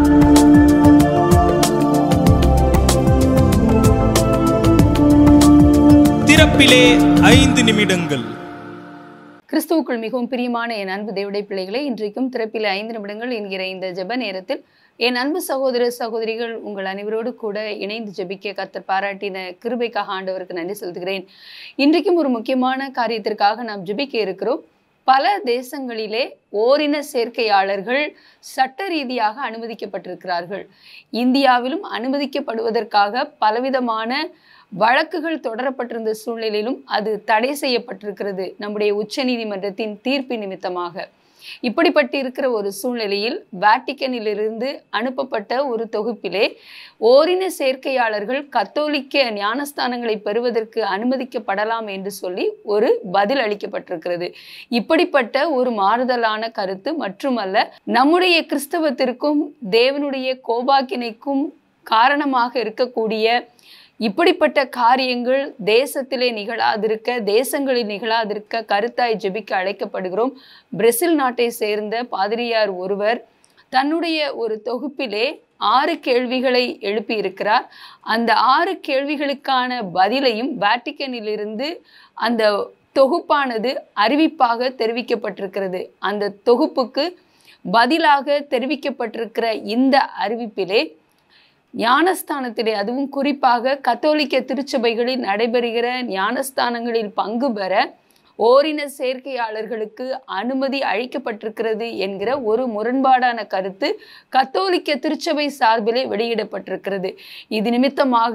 திறப்பிலே ஐந்து நிமிடங்கள் கிறிஸ்துவுக்குள் மிகவும் பிரியமான என் அன்பு தேவடைய பிள்ளைகளே இன்றைக்கும் திறப்பில் ஐந்து நிமிடங்கள் என்கிற இந்த ஜெப நேரத்தில் என் அன்பு சகோதர சகோதரிகள் உங்கள் அனைவரோடு கூட இணைந்து ஜெபிக்க கர்த்தர் பாராட்டின கிருபைக்காக ஆண்டவருக்கு நன்றி செலுத்துகிறேன் இன்றைக்கும் ஒரு முக்கியமான காரியத்திற்காக நாம் ஜெபிக்க இருக்கிறோம் பல தேசங்களிலே ஓரின சேர்க்கையாளர்கள் சட்ட ரீதியாக அனுமதிக்கப்பட்டிருக்கிறார்கள் இந்தியாவிலும் அனுமதிக்கப்படுவதற்காக பலவிதமான வழக்குகள் தொடரப்பட்டிருந்த சூழ்நிலையிலும் அது தடை செய்யப்பட்டிருக்கிறது நம்முடைய உச்சநீதிமன்றத்தின் தீர்ப்பு நிமித்தமாக இப்படிப்பட்டு இருக்கிற ஒரு சூழ்நிலையில் வேட்டிக்கனிலிருந்து அனுப்பப்பட்ட ஒரு தொகுப்பிலே ஓரின சேர்க்கையாளர்கள் கத்தோலிக்க ஞானஸ்தானங்களை பெறுவதற்கு அனுமதிக்கப்படலாம் என்று சொல்லி ஒரு பதில் அளிக்கப்பட்டிருக்கிறது இப்படிப்பட்ட ஒரு மாறுதலான கருத்து மட்டுமல்ல நம்முடைய கிறிஸ்தவத்திற்கும் தேவனுடைய கோபாக்கினைக்கும் காரணமாக இருக்கக்கூடிய இப்படிப்பட்ட காரியங்கள் தேசத்திலே நிகழாதிருக்க தேசங்களில் நிகழாதிருக்க கருத்தாய் ஜெபிக்க அழைக்கப்படுகிறோம் பிரேசில் நாட்டை சேர்ந்த பாதிரியார் ஒருவர் தன்னுடைய ஒரு தொகுப்பிலே ஆறு கேள்விகளை எழுப்பியிருக்கிறார் அந்த ஆறு கேள்விகளுக்கான பதிலையும் வேட்டிக்கனிலிருந்து அந்த தொகுப்பானது அறிவிப்பாக தெரிவிக்கப்பட்டிருக்கிறது அந்த தொகுப்புக்கு பதிலாக தெரிவிக்கப்பட்டிருக்கிற இந்த அறிவிப்பிலே ஞானஸ்தானத்திலே அதுவும் குறிப்பாக கத்தோலிக்க திருச்சபைகளில் நடைபெறுகிற ஞானஸ்தானங்களில் பங்கு பெற ஓரின சேர்க்கையாளர்களுக்கு அனுமதி அளிக்கப்பட்டிருக்கிறது என்கிற ஒரு முரண்பாடான கருத்து கத்தோலிக்க திருச்சபை சார்பிலே வெளியிடப்பட்டிருக்கிறது இது நிமித்தமாக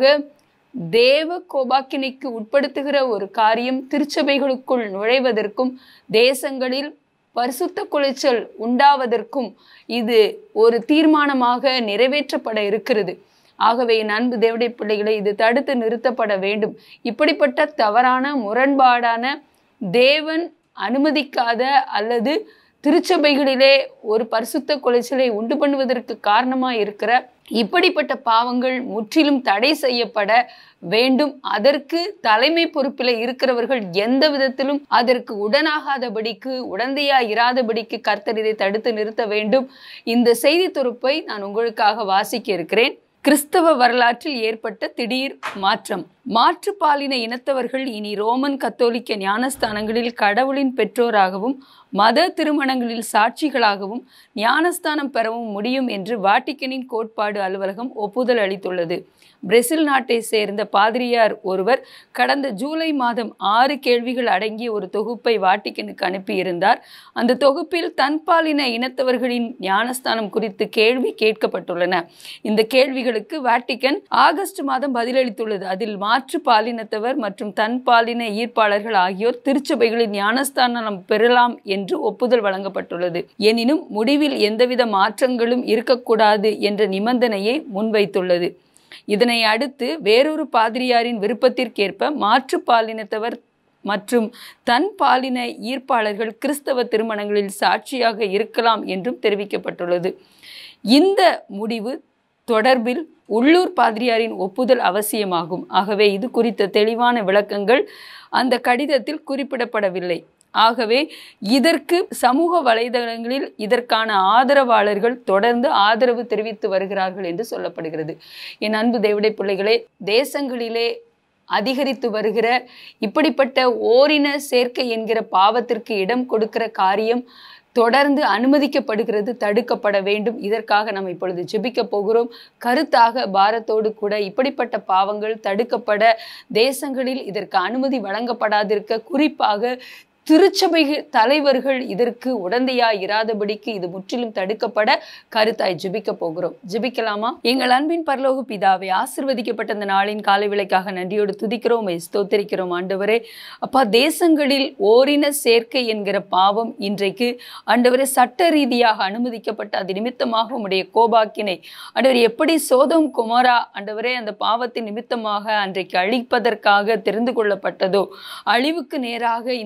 தேவ கோபாக்கினைக்கு உட்படுத்துகிற ஒரு காரியம் திருச்சபைகளுக்குள் நுழைவதற்கும் தேசங்களில் பரிசுத்த குலைச்சல் உண்டாவதற்கும் இது ஒரு தீர்மானமாக நிறைவேற்றப்பட இருக்கிறது ஆகவே என் அன்பு தேவடைய பிள்ளைகளை இது தடுத்து நிறுத்தப்பட வேண்டும் இப்படிப்பட்ட தவறான முரண்பாடான தேவன் அனுமதிக்காத அல்லது திருச்சபைகளிலே ஒரு பரிசுத்த குலைச்சலை உண்டு பண்ணுவதற்கு காரணமாக இருக்கிற இப்படிப்பட்ட பாவங்கள் முற்றிலும் தடை செய்யப்பட வேண்டும் அதற்கு தலைமை பொறுப்பில் இருக்கிறவர்கள் எந்த விதத்திலும் அதற்கு உடனாகாதபடிக்கு உடந்தையா இராதபடிக்கு கர்த்தர் இதை தடுத்து நிறுத்த வேண்டும் இந்த செய்தி தொகுப்பை நான் உங்களுக்காக வாசிக்க இருக்கிறேன் கிறிஸ்தவ வரலாற்றில் ஏற்பட்ட திடீர் மாற்றம் மாற்றுப்பாலின இனத்தவர்கள் இனி ரோமன் கத்தோலிக்க ஞானஸ்தானங்களில் கடவுளின் பெற்றோராகவும் மத திருமணங்களில் சாட்சிகளாகவும் ஞானஸ்தானம் பெறவும் முடியும் என்று வாட்டிக்கனின் கோட்பாடு அலுவலகம் ஒப்புதல் அளித்துள்ளது பிரேசில் நாட்டை சேர்ந்த பாதிரியார் ஒருவர் கடந்த ஜூலை மாதம் ஆறு கேள்விகள் அடங்கிய ஒரு தொகுப்பை வாட்டிக்கனுக்கு அனுப்பியிருந்தார் அந்த தொகுப்பில் தன்பாலின இனத்தவர்களின் ஞானஸ்தானம் குறித்து கேள்வி கேட்கப்பட்டுள்ளன இந்த கேள்விகளுக்கு வாட்டிக்கன் ஆகஸ்ட் மாதம் பதிலளித்துள்ளது அதில் மாற்று பாலினத்தவர் மற்றும் தன்பாலின ஈர்ப்பாளர்கள் ஆகியோர் திருச்சபைகளில் ஞானஸ்தானம் பெறலாம் என்று ஒப்புதல் வழங்கப்பட்டுள்ளது எனினும் முடிவில் எந்தவித மாற்றங்களும் இருக்கக்கூடாது என்ற நிபந்தனையை முன்வைத்துள்ளது இதனை அடுத்து வேறொரு பாதிரியாரின் விருப்பத்திற்கேற்ப மாற்று பாலினத்தவர் மற்றும் தன் பாலின ஈர்ப்பாளர்கள் கிறிஸ்தவ திருமணங்களில் சாட்சியாக இருக்கலாம் என்றும் தெரிவிக்கப்பட்டுள்ளது இந்த முடிவு தொடர்பில் உள்ளூர் பாதிரியாரின் ஒப்புதல் அவசியமாகும் ஆகவே இது குறித்த தெளிவான விளக்கங்கள் அந்த கடிதத்தில் குறிப்பிடப்படவில்லை ஆகவே இதற்கு சமூக வலைதளங்களில் இதற்கான ஆதரவாளர்கள் தொடர்ந்து ஆதரவு தெரிவித்து வருகிறார்கள் என்று சொல்லப்படுகிறது என் அன்பு தேவடை பிள்ளைகளே தேசங்களிலே அதிகரித்து வருகிற இப்படிப்பட்ட ஓரின சேர்க்கை என்கிற பாவத்திற்கு இடம் கொடுக்கிற காரியம் தொடர்ந்து அனுமதிக்கப்படுகிறது தடுக்கப்பட வேண்டும் இதற்காக நாம் இப்பொழுது ஜெபிக்க போகிறோம் கருத்தாக பாரத்தோடு கூட இப்படிப்பட்ட பாவங்கள் தடுக்கப்பட தேசங்களில் இதற்கு அனுமதி வழங்கப்படாதிருக்க குறிப்பாக திருச்சபை தலைவர்கள் இதற்கு உடந்தையா இராதபடிக்கு இது முற்றிலும் தடுக்கப்பட கருத்தாய் ஜெபிக்க போகிறோம் ஜெபிக்கலாமா எங்கள் அன்பின் பரலோக பிதாவை ஆசிர்வதிக்கப்பட்ட இந்த நாளின் காலை விலைக்காக நன்றியோடு துதிக்கிறோம் ஸ்தோத்தரிக்கிறோம் ஆண்டவரே அப்பா தேசங்களில் ஓரின சேர்க்கை என்கிற பாவம் இன்றைக்கு ஆண்டவரே சட்ட ரீதியாக அனுமதிக்கப்பட்ட அது நிமித்தமாக உடைய கோபாக்கினை ஆண்டவர் எப்படி சோதம் குமாரா ஆண்டவரே அந்த பாவத்தின் நிமித்தமாக அன்றைக்கு அழிப்பதற்காக தெரிந்து கொள்ளப்பட்டதோ அழிவுக்கு நேராக இந்த பாவம்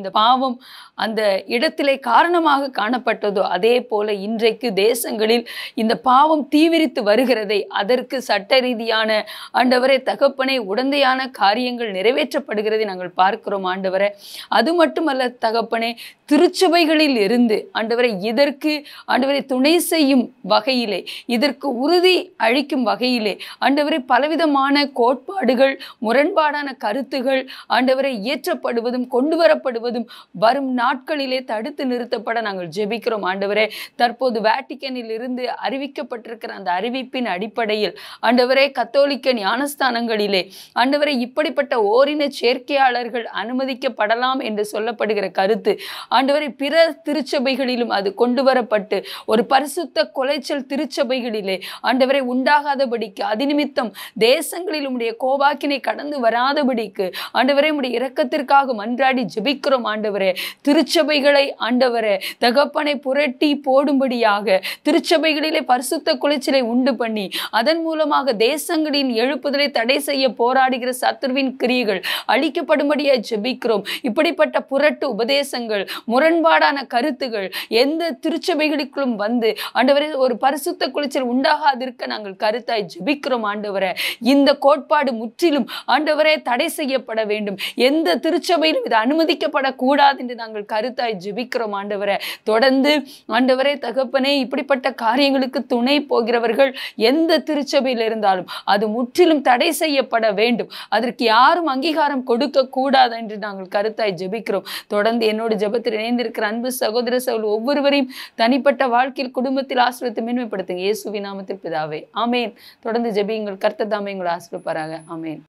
பாவம் அந்த இடத்திலே காரணமாக காணப்பட்டதோ அதே போல இன்றைக்கு தேசங்களில் இந்த பாவம் தீவிரித்து வருகிறதை அதற்கு சட்ட ரீதியான ஆண்டவரே தகப்பனே உடந்தையான காரியங்கள் நிறைவேற்றப்படுகிறதை நாங்கள் பார்க்கிறோம் ஆண்டவரே அது மட்டுமல்ல தகப்பனே திருச்சபைகளில் இருந்து ஆண்டவரை இதற்கு ஆண்டவரை துணை செய்யும் வகையிலே இதற்கு உறுதி அளிக்கும் வகையிலே ஆண்டவரை பலவிதமான கோட்பாடுகள் முரண்பாடான கருத்துகள் ஆண்டவரை இயற்றப்படுவதும் கொண்டு வரப்படுவதும் வரும் நாட்களிலே தடுத்து நிறுத்தப்பட நாங்கள் ஜெபிக்கிறோம் ஆண்டவரே தற்போது வேட்டிக்கனில் இருந்து அறிவிக்கப்பட்டிருக்கிற அந்த அறிவிப்பின் அடிப்படையில் ஆண்டவரே கத்தோலிக்க ஞானஸ்தானங்களிலே ஆண்டவரை இப்படிப்பட்ட ஓரின சேர்க்கையாளர்கள் அனுமதிக்கப்படலாம் என்று சொல்லப்படுகிற கருத்து ஆண்டவரை பிற திருச்சபைகளிலும் அது கொண்டு வரப்பட்டு ஒரு பரிசுத்த கொலைச்சல் திருச்சபைகளிலே ஆண்டவரை உண்டாகாதபடிக்கு அதிநிமித்தம் தேசங்களில் உம்முடைய கோபாக்கினை கடந்து வராதபடிக்கு ஆண்டவரே உம்முடைய இரக்கத்திற்காக மன்றாடி ஜெபிக்கிறோம் ஆண்டவரே திருச்சபைகளை ஆண்டவரே தகப்பனை புரட்டி போடும்படியாக திருச்சபைகளிலே பரிசுத்த குலைச்சலை உண்டு பண்ணி அதன் மூலமாக தேசங்களின் எழுப்புதலை தடை செய்ய போராடுகிற சத்துருவின் கிரியைகள் அழிக்கப்படும்படியாக ஜெபிக்கிறோம் இப்படிப்பட்ட புரட்டு உபதேசங்கள் முரண்பாடான கருத்துகள் எந்த திருச்சபைகளுக்குள்ளும் வந்து ஆண்டவரே ஒரு பரிசுத்த குலைச்சல் உண்டாகாதிருக்க நாங்கள் கருத்தாய் ஜெபிக்கிறோம் ஆண்டவரே இந்த கோட்பாடு முற்றிலும் ஆண்டவரே தடை செய்யப்பட வேண்டும் எந்த திருச்சபையிலும் இது அனுமதிக்கப்படக்கூடாது என்று நாங்கள் கருத்தாய் ஜெபிக்கிறோம் ஆண்டவரே தொடர்ந்து ஆண்டவரே தகப்பனே இப்படிப்பட்ட காரியங்களுக்கு துணை போகிறவர்கள் எந்த திருச்சபையில் இருந்தாலும் அது முற்றிலும் தடை செய்யப்பட வேண்டும் அதற்கு யாரும் அங்கீகாரம் கொடுக்க கூடாது என்று நாங்கள் கருத்தாய் ஜெபிக்கிறோம் தொடர்ந்து என்னோட ஜெபத்தில் இணைந்திருக்கிற அன்பு சகோதர சகோதரி ஒவ்வொருவரையும் தனிப்பட்ட வாழ்க்கையில் குடும்பத்தில் ஆசிரியத்தை மேன்மைப்படுத்துங்க இயேசுவின் நாமத்தில் பிதாவே ஆமேன் தொடர்ந்து ஜெபியுங்கள் கர்த்தர் தாமே எங்களை ஆசிரியப்பாராக ஆமேன்